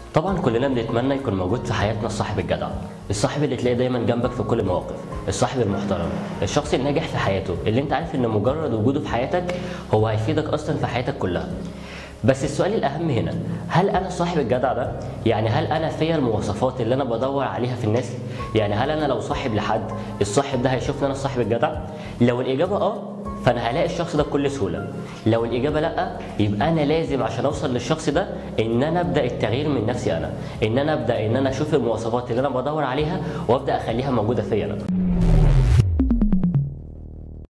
طبعا كلنا بنتمنى يكون موجود في حياتنا الصاحب الجدع الصاحب اللي تلاقيه دايما جنبك في كل المواقف الصاحب المحترم الشخص الناجح في حياته اللي انت عارف ان مجرد وجوده في حياتك هو هيفيدك اصلا في حياتك كلها بس السؤال الاهم هنا هل انا الصاحب الجدع ده يعني هل انا فيا المواصفات اللي انا بدور عليها في الناس يعني هل انا لو صاحب لحد الصاحب ده هيشوفني انا الصاحب الجدع لو الاجابه اه فانا هلاقي الشخص ده بكل سهوله لو الاجابه لا يبقى انا لازم عشان اوصل للشخص ده ان انا ابدا التغيير من نفسي انا ان انا ابدا ان انا اشوف المواصفات اللي انا بدور عليها وابدا اخليها موجوده فيا انا